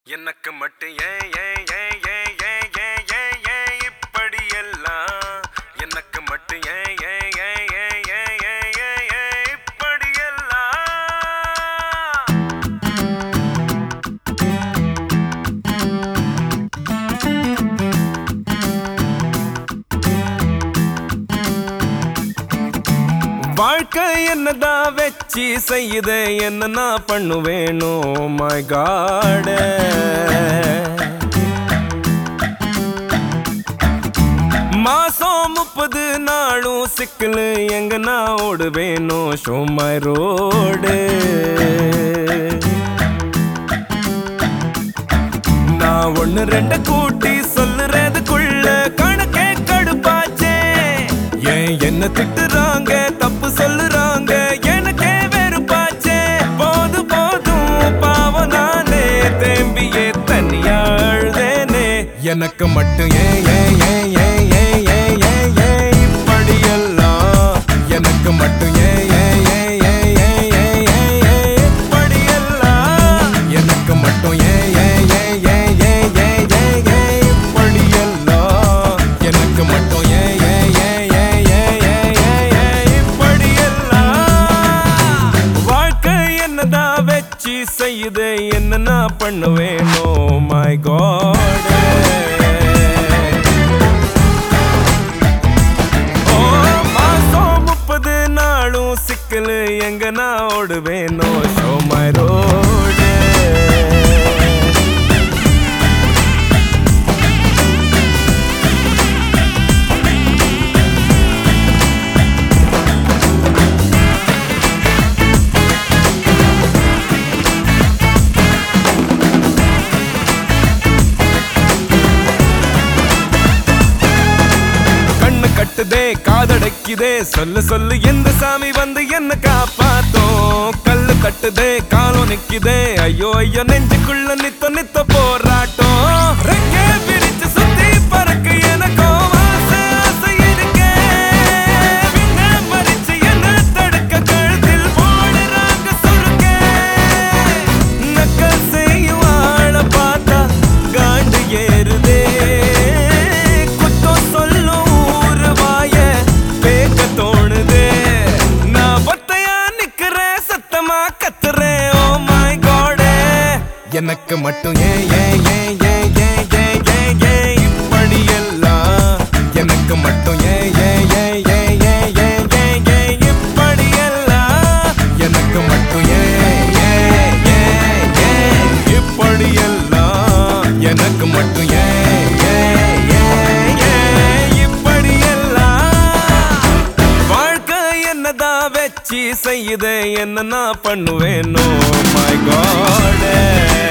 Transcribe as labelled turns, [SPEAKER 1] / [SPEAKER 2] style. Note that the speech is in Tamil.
[SPEAKER 1] எனக்கு மட்டும் ஏன் ஏன் ஏன் ஏன் ஏன் ஏன் ஏன் ஏன் இப்படி எல்லாம் எனக்கு மட்டும் ஏன் ஏன் ஏன் ஏன் ஏன் ஏன் ஏன் ஏன் இப்படி எல்லாம் வாழ்க்கை என்னதான் வச்சு செய்யுது என்ன நான் பண்ணுவேனோ மை காட மாசம் முப்பது நாளும் சிக்கல் எங்க நான் ஓடுவேனோ ஷோ மை ரோடு நான் ஒண்ணு ரெண்டு கூட்டி சொல்லுறதுக்குள்ள கணக்கே கடுப்பாச்சே ஏன் என்ன திட்டுறாங்க தப்பு சொல்லுறாங்க எனக்கே வெறுப்பாச்சே போது போதும் பாவம் நானே தேம்பியே தனியா அழுதேனே எனக்கு மட்டும் ஏன் ஏன் ஏன் ஏன் ஏன் ஏன் ஏன் ஏன் இப்படியெல்லாம் எனக்கு மட்டும் ஏன் ஏன் ஏன் ஏன் ஏன் ஏன் ஏன் ஏன் இப்படியெல்லாம் எனக்கு மட்டும் ஏன் ஏன் ஏன் ஏன் ஏன் ஏன் ஏன் ஏன் இப்படியெல்லாம் எனக்கு மட்டும் ஏன் ஏன் ஏன் ஏன் ஏன் ஏன் ஏன் ஏன் இப்படியெல்லாம் வாழ்க்கை என்னதான் வச்சு செய்யுது என்ன நான் பண்ணுவேனோ மை காட் ஓ மாசம் முப்பது நாளும் சிக்கல் எங்க நான் ஓடுவேனோ ஷோ மை ரோடு கண்ணு கட்டுதே காதடைக்குதே சொல்லு சொல்லு எந்த சாமி வந்து என்ன காப்பாத்தோம் கல்லு தட்டுதே காலம் நிக்குதே ஐயோ ஐயோ நெஞ்சுக்குள்ள நித்த நித்த போராட்டம் ரெக்கே பிரிச்சு சுத்தி பறக்க எனக்கும் ஆசை ஆசை இருக்கே பின்ன பறிச்சு என்ன தடுக்க கழுத்தில் போடுறாங்க சுருக்கே நக்கல் செய்யும் ஆள பார்த்தா காண்டு ஏறுதே குத்தம் சொல்லும் ஊரு வாய பேக்க தோணுதே நான் ஒத்தையா நிக்கிறேன் சத்தமா கத்துறேன் ஓ மை காடே எனக்கு மட்டும் ஏன் ஏன் ஏன் ஏன் ஏன் ஏன் ஏன் ஏன் இப்படி எல்லாம் எனக்கு மட்டும் ஏன் ஏன் ஏன் ஏன் ஏன் ஏன் ஏன் ஏன் இப்படி எல்லாம் எனக்கு மட்டும் ஏன் ஏன் ஏன் ஏன் இப்படி எல்லாம் எனக்கு மட்டும் ஏன் ஏன் ஏன் ஏன் இப்படி எல்லாம் வாழ்க்கை என்னதான் வச்சு செய்யுது என்ன நான் பண்ணுவேனோ மை காட்